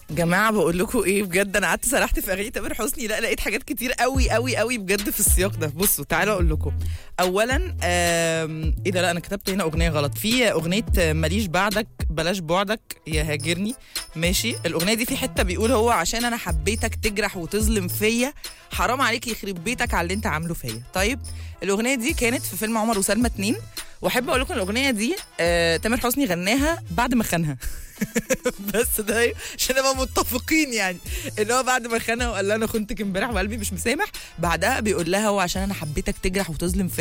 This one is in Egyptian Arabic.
جماعه بقول لكم ايه بجد انا قعدت سرحت في اغاني تامر حسني لا لقيت حاجات كتير قوي قوي قوي بجد في السياق ده بصوا تعالوا اقول لكم اولا آم، ايه ده لا انا كتبت هنا اغنيه غلط في اغنيه آه، ماليش بعدك بلاش بعدك يا هاجرني ماشي الاغنيه دي في حته بيقول هو عشان انا حبيتك تجرح وتظلم فيا حرام عليك يخرب بيتك على اللي انت عامله فيا طيب الاغنيه دي كانت في فيلم عمر وسلمى 2 واحب اقول لكم الاغنيه دي آه، تامر حسني غناها بعد ما خانها بس ده عشان نبقى متفقين يعني ان هو بعد ما خانها وقال لها انا خنتك امبارح وقلبي مش مسامح بعدها بيقول لها هو عشان انا حبيتك تجرح وتظلم فيا